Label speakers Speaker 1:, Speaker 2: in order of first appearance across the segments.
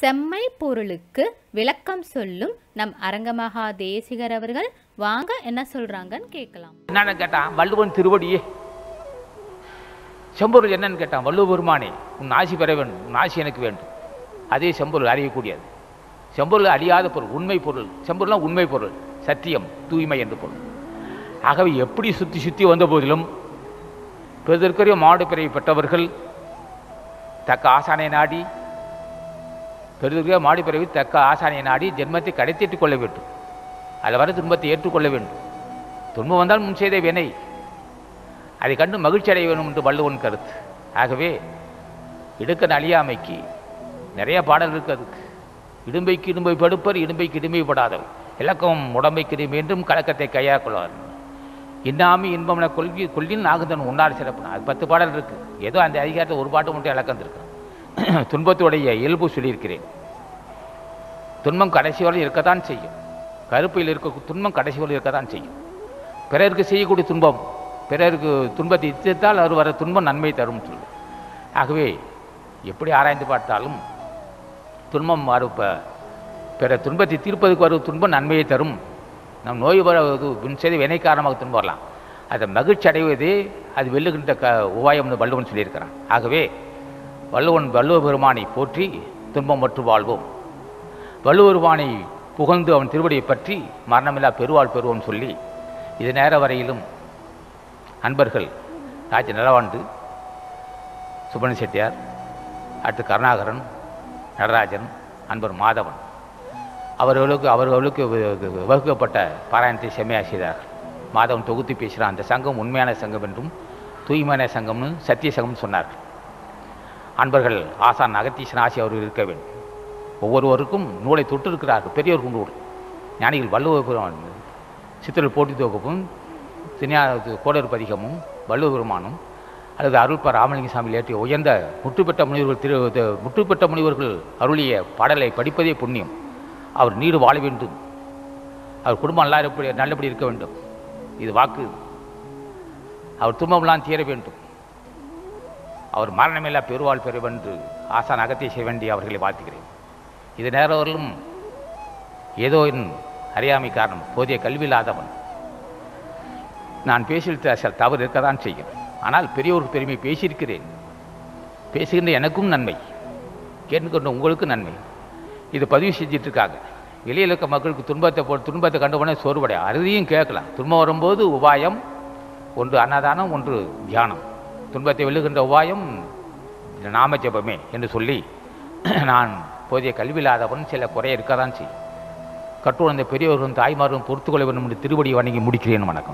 Speaker 1: செம்மை பொருளுக்கு விளக்கம் சொல்லும் நம் அரங்கமகா தேசிகர் அவர்கள் வாங்க என்ன சொல்றாங்கன்னு கேட்கலாம்
Speaker 2: என்னன்னு கேட்டான் வள்ளுவன் திருவடியே செம்பொருள் என்னன்னு கேட்டான் வள்ளுவ பெருமானே உன் ஆசி பெற வேண்டும் உன் ஆசி எனக்கு வேண்டும் அதே செம்பொருள் அறியக்கூடியது செம்பொருள் அழியாத பொருள் உண்மை பொருள் செம்பொருள்னா உண்மை பொருள் சத்தியம் தூய்மை என்று பொருள் ஆகவே எப்படி சுற்றி சுற்றி வந்த போதிலும் பெருதற்கரிய மாடு பிறவி பெற்றவர்கள் தக்க ஆசானை நாடி பெருதற்கரிய மாடு பிறவி தக்க ஆசானை நாடி ஜென்மத்தை கடைத்திட்டுக் கொள்ள வேண்டும் அதில் வர துன்பத்தை ஏற்றுக்கொள்ள வேண்டும் துன்பம் வந்தால் முன் செய்த வினை அதை கண்டு மகிழ்ச்சி அடைய வேண்டும் என்று வள்ளுவன் கருத்து ஆகவே இடுக்கன் அழியாமைக்கு நிறைய பாடல் இருக்கு அதுக்கு இடும்பைக்கு இடும்பை படுப்பர் இடும்பைக்கு இடுமைப்படாதவர் இலக்கம் உடம்பைக்கு இடுமை என்றும் கலக்கத்தை கையாக்குள்ளார் இன்னாமி இன்பம்ன கொள்கி கொள்ளின் நாகுந்தன் உன்னார் சிறப்பு அது பத்து பாடல் இருக்கு ஏதோ அந்த அதிகாரத்தில் ஒரு பாட்டு மட்டும் இலக்கம் இருக்கு துன்பத்துடைய இயல்பு சொல்லியிருக்கிறேன் துன்பம் கடைசி வரை இருக்கத்தான் செய்யும் கருப்பையில் இருக்க துன்பம் கடைசி வரை இருக்கத்தான் செய்யும் பிறருக்கு செய்யக்கூடிய துன்பம் பிறருக்கு துன்பத்தை இச்சித்தால் அவர் வர துன்பம் நன்மை தரும் சொல்லு ஆகவே எப்படி ஆராய்ந்து பார்த்தாலும் துன்பம் மறுப்ப பிற துன்பத்தை தீர்ப்பதற்கு வரும் துன்பம் நன்மையை தரும் நம் நோய் வருவது முன் செய்த வினை காரணமாக துன்பம் வரலாம் அதை மகிழ்ச்சி அடைவதே அது வெல்லுகின்ற க உபாயம்னு வள்ளுவன் சொல்லியிருக்கிறான் ஆகவே வள்ளுவன் வள்ளுவ பெருமானை போற்றி துன்பம் மற்றும் வாழ்வோம் வள்ளுவ பெருமானை புகழ்ந்து அவன் திருவடியை பற்றி மரணமில்லா பெருவாள் பெறுவோம் சொல்லி இது நேர வரையிலும் அன்பர்கள் ராஜ நிலவாண்டு சுப்பிரமணிய செட்டியார் அடுத்து கருணாகரன் நடராஜன் அன்பர் மாதவன் அவர்களுக்கு அவர்களுக்கு வ- வகுக்கப்பட்ட பாராயணத்தை செம்மையாக செய்தார்கள் மாதவன் தொகுத்து பேசுகிறான் அந்த சங்கம் உண்மையான சங்கம் என்றும் தூய்மையான சங்கம்னு சத்திய சங்கம்னு சொன்னார்கள் அன்பர்கள் ஆசான் அகத்தீசன் ஆசி அவர்கள் இருக்க வேண்டும் ஒவ்வொருவருக்கும் நூலை தொட்டு இருக்கிறார்கள் பெரியவர்கள் நூல் ஞானிகள் வள்ளுவ பெருமான் சித்திரல் போட்டி தொகுப்பும் தினியா கோடர் பதிகமும் வள்ளுவ பெருமானும் அல்லது அருள்ப ராமலிங்க சாமி ஏற்றிய உயர்ந்த முற்றுப்பெற்ற முனிவர்கள் திரு த- முற்றுப்பெற்ற முனிவர்கள் அருளிய பாடலை படிப்பதே புண்ணியம் அவர் நீடு வாழ வேண்டும் அவர் குடும்பம் நல்லா இருப்படி நல்லபடி இருக்க வேண்டும் இது வாக்கு அவர் துன்பமெல்லாம் தீர வேண்டும் அவர் மரணமில்லா பெருவாள் பெற என்று ஆசான் அகத்தை செய்ய வேண்டி அவர்களை வாழ்த்துகிறேன் இது நேரவர்களும் ஏதோ என் அறியாமை காரணம் போதிய கல்வி இல்லாதவன் நான் பேசியிருந்த சில தவறு இருக்கத்தான் செய்யும் ஆனால் பெரியவர் பெருமை பேசியிருக்கிறேன் பேசுகின்ற எனக்கும் நன்மை கேட்டுக்கொண்ட உங்களுக்கும் நன்மை இது பதிவு செஞ்சிட்டு இருக்காங்க வெளியில் இருக்க மக்களுக்கு துன்பத்தை போ துன்பத்தை கண்டுபோனே சோர்வடைய அறுதியும் கேட்கலாம் துன்பம் வரும்போது உபாயம் ஒன்று அன்னதானம் ஒன்று தியானம் துன்பத்தை வெல்லுகின்ற உபாயம் நாம ஜெபமே என்று சொல்லி நான் போதிய கல்வி இல்லாதவன் சில குறை இருக்க தான் செய்யும் கட்டுணர்ந்த பெரியவர்களும் தாய்மாரும் பொறுத்துக்கொள்ள வேண்டும் என்று திருவடி வணங்கி முடிக்கிறேன் வணக்கம்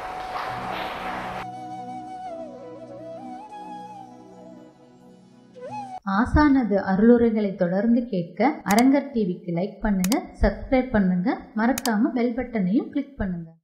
Speaker 3: ஆசானது அருளுரைகளை தொடர்ந்து கேட்க அரங்கர் டிவிக்கு லைக் பண்ணுங்க சப்ஸ்கிரைப் பண்ணுங்க மறக்காம பெல் பட்டனையும் கிளிக் பண்ணுங்க